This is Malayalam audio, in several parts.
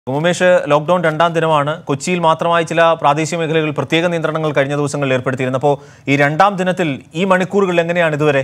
ഉമേഷ് ലോക്ക്ഡൌൺ രണ്ടാം ദിനമാണ് കൊച്ചിയിൽ മാത്രമായി ചില പ്രാദേശിക മേഖലകളിൽ പ്രത്യേക നിയന്ത്രണങ്ങൾ കഴിഞ്ഞ ദിവസങ്ങളിൽ ഏർപ്പെടുത്തിയിരുന്നപ്പോൾ ഈ രണ്ടാം ദിനത്തിൽ ഈ മണിക്കൂറുകൾ എങ്ങനെയാണ് ഇതുവരെ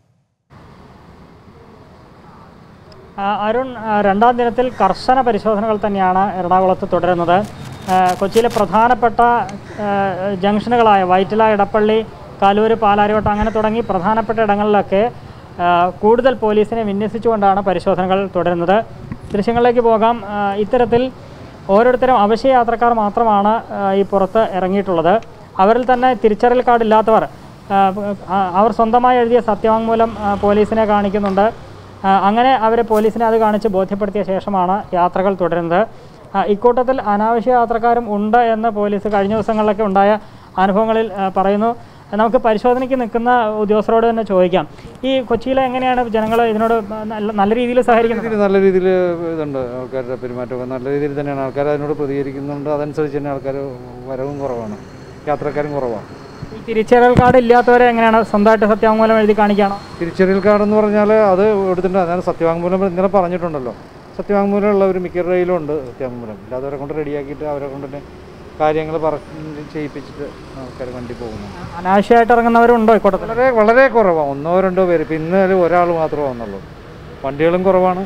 ആ, അരുൺ ആ, രണ്ടാം ദിനത്തിൽ കർശന പരിശോധനകൾ തന്നെയാണ് എറണാകുളത്ത് തുടരുന്നത് ആ, കൊച്ചിയിലെ പ്രധാനപ്പെട്ട ആ, ജംഗ്ഷനുകളായ വൈറ്റില ഇടപ്പള്ളി കാലൂര് പാലാരിവട്ടം അങ്ങനെ തുടങ്ങി പ്രധാനപ്പെട്ട ഇടങ്ങളിലൊക്കെ ആ, കൂടുതൽ പോലീസിനെ വിന്യസിച്ചുകൊണ്ടാണ് പരിശോധനകൾ തുടരുന്നത് ദൃശ്യങ്ങളിലേക്ക് പോകാം ആ, ഇത്തരത്തിൽ ഓരോരുത്തരും അവശ്യ യാത്രക്കാർ മാത്രമാണ് ആ, ഈ പുറത്ത് ഇറങ്ങിയിട്ടുള്ളത് അവരിൽ തന്നെ തിരിച്ചറിയൽ കാർഡ് ഇല്ലാത്തവർ ആ, ആ, അവർ സ്വന്തമായി എഴുതിയ സത്യവാങ്മൂലം ആ, പോലീസിനെ കാണിക്കുന്നുണ്ട് ആ, അങ്ങനെ അവരെ പോലീസിനെ അത് കാണിച്ച് ബോധ്യപ്പെടുത്തിയ ശേഷമാണ് യാത്രകൾ തുടരുന്നത് ആ, ഇക്കൂട്ടത്തിൽ അനാവശ്യ യാത്രക്കാരും ഉണ്ട് എന്ന് പോലീസ് കഴിഞ്ഞ ദിവസങ്ങളിലൊക്കെ ഉണ്ടായ അനുഭവങ്ങളിൽ ആ, പറയുന്നു നമുക്ക് പരിശോധനയ്ക്ക് നിൽക്കുന്ന ഉദ്യോഗസ്ഥരോട് തന്നെ ചോദിക്കാം ഈ കൊച്ചിയിലെ എങ്ങനെയാണ് ജനങ്ങൾ ഇതിനോട് നല്ല നല്ല രീതിയിൽ സഹകരിക്കുന്നത് രീതിയിൽ നല്ല രീതിയിൽ ഇതുണ്ട് ആൾക്കാരുടെ പെരുമാറ്റമൊക്കെ നല്ല രീതിയിൽ തന്നെയാണ് ആൾക്കാർ അതിനോട് പ്രതികരിക്കുന്നുണ്ട് അതനുസരിച്ച് തന്നെ ആൾക്കാർ വരവും കുറവാണ് യാത്രക്കാരും കുറവാണ് ഈ തിരിച്ചറിയൽ കാർഡ് ഇല്ലാത്തവരെ എങ്ങനെയാണ് സ്വന്തമായിട്ട് സത്യവാങ്മൂലം എഴുതി കാണിക്കുകയാണോ തിരിച്ചറിയൽ കാർഡെന്ന് പറഞ്ഞാൽ അത് എടുത്തിട്ടുണ്ട് അതാണ് സത്യവാങ്മൂലം ഇന്നലെ പറഞ്ഞിട്ടുണ്ടല്ലോ സത്യവാങ്മൂലം ഉള്ളവർ മിക്കവരുടെ കയ്യിലും ഉണ്ട് സത്യവാങ്മൂലം ഇല്ലാത്തവരെ കൊണ്ട് റെഡിയാക്കിയിട്ട് അവരെ കൊണ്ട് തന്നെ കാര്യങ്ങൾ പറഞ്ഞ് ചെയ്യിപ്പിച്ചിട്ട് ആൾക്കാർ വണ്ടി പോകുന്നു അനാവശ്യമായിട്ട് ഇറങ്ങുന്നവരുണ്ടോ ഇക്കൂട്ടത്തിൽ വളരെ വളരെ കുറവാണ് ഒന്നോ രണ്ടോ പേര് ഇപ്പം ഇന്നലെ ഒരാൾ മാത്രമേ വന്നുള്ളൂ വണ്ടികളും കുറവാണ്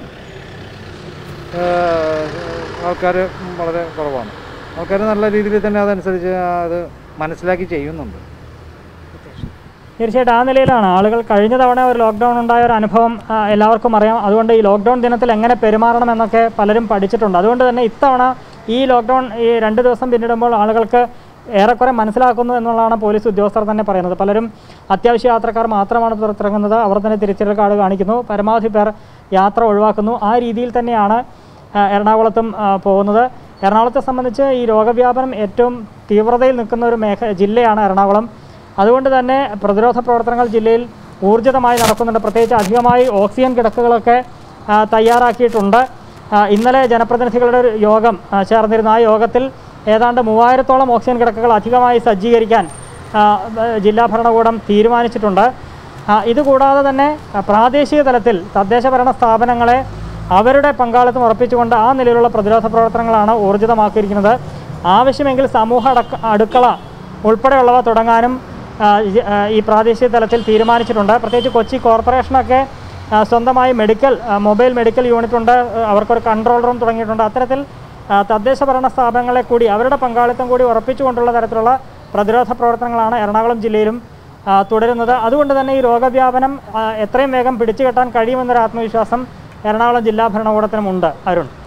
ആൾക്കാർ വളരെ കുറവാണ് ആൾക്കാർ നല്ല രീതിയിൽ തന്നെ അതനുസരിച്ച് അത് മനസ്സിലാക്കി ചെയ്യുന്നുണ്ട് തീർച്ചയായിട്ടും ആ നിലയിലാണ് ആളുകൾ കഴിഞ്ഞ തവണ ഒരു ലോക്ക്ഡൗൺ ഉണ്ടായ ഒരു അനുഭവം ആ, എല്ലാവർക്കും അറിയാം അതുകൊണ്ട് ഈ ലോക്ക്ഡൗൺ ദിനത്തിൽ എങ്ങനെ പെരുമാറണം എന്നൊക്കെ പലരും പഠിച്ചിട്ടുണ്ട് അതുകൊണ്ട് തന്നെ ഇത്തവണ ഈ ലോക്ക്ഡൗൺ ഈ രണ്ട് ദിവസം പിന്നിടുമ്പോൾ ആളുകൾക്ക് ഏറെക്കുറെ മനസ്സിലാക്കുന്നു എന്നുള്ളതാണ് പോലീസ് ഉദ്യോഗസ്ഥർ തന്നെ പറയുന്നത് പലരും അത്യാവശ്യ യാത്രക്കാർ മാത്രമാണ് പുറത്തിറങ്ങുന്നത് അവർ തന്നെ തിരിച്ചറിയൽ കാർഡ് കാണിക്കുന്നു പരമാവധി പേർ യാത്ര ഒഴിവാക്കുന്നു ആ രീതിയിൽ തന്നെയാണ് ആ, എറണാകുളത്തും ആ, പോകുന്നത് എറണാകുളത്തെ സംബന്ധിച്ച് ഈ രോഗവ്യാപനം ഏറ്റവും തീവ്രതയിൽ നിൽക്കുന്ന ഒരു മേഖ ജില്ലയാണ് എറണാകുളം അതുകൊണ്ട് തന്നെ പ്രതിരോധ പ്രവർത്തനങ്ങൾ ജില്ലയിൽ ഊർജിതമായി നടക്കുന്നുണ്ട് പ്രത്യേകിച്ച് അധികമായി ഓക്സിജൻ കിടക്കുകളൊക്കെ ആ, തയ്യാറാക്കിയിട്ടുണ്ട് ആ, ഇന്നലെ ജനപ്രതിനിധികളുടെ ഒരു യോഗം ആ, ചേർന്നിരുന്നു ആ യോഗത്തിൽ ഏതാണ്ട് മൂവായിരത്തോളം ഓക്സിജൻ കിടക്കുകൾ അധികമായി സജ്ജീകരിക്കാൻ ആ, ഏഹ്, ജില്ലാ ഭരണകൂടം തീരുമാനിച്ചിട്ടുണ്ട് ആ, ഇതുകൂടാതെ തന്നെ ആ, പ്രാദേശിക തലത്തിൽ തദ്ദേശ ഭരണ സ്ഥാപനങ്ങളെ അവരുടെ പങ്കാളിത്തം ഉറപ്പിച്ചുകൊണ്ട് ആ നിലയിലുള്ള പ്രതിരോധ പ്രവർത്തനങ്ങളാണ് ഊർജിതമാക്കിയിരിക്കുന്നത് ആവശ്യമെങ്കിൽ സമൂഹ അടക്ക അടുക്കള ഉൾപ്പെടെയുള്ളവ തുടങ്ങാനും ആ, ഈ- ആ, ഈ പ്രാദേശിക തലത്തിൽ തീരുമാനിച്ചിട്ടുണ്ട് പ്രത്യേകിച്ച് കൊച്ചി കോർപ്പറേഷനൊക്കെ ആ, സ്വന്തമായി മെഡിക്കൽ ആ, മൊബൈൽ മെഡിക്കൽ യൂണിറ്റ് ഉണ്ട് ആ, അവർക്കൊരു കൺട്രോൾ റൂം തുടങ്ങിയിട്ടുണ്ട് അത്തരത്തിൽ ആ, തദ്ദേശ ഭരണ സ്ഥാപനങ്ങളെ കൂടി അവരുടെ പങ്കാളിത്തം കൂടി ഉറപ്പിച്ചുകൊണ്ടുള്ള തരത്തിലുള്ള പ്രതിരോധ പ്രവർത്തനങ്ങളാണ് എറണാകുളം ജില്ലയിലും ആ, തുടരുന്നത് അതുകൊണ്ട് തന്നെ ഈ രോഗവ്യാപനം ആ, എത്രയും വേഗം പിടിച്ചു കെട്ടാൻ കഴിയുമെന്നൊരു ആത്മവിശ്വാസം എറണാകുളം ജില്ലാ ഭരണകൂടത്തിനുമുണ്ട് അരുൺ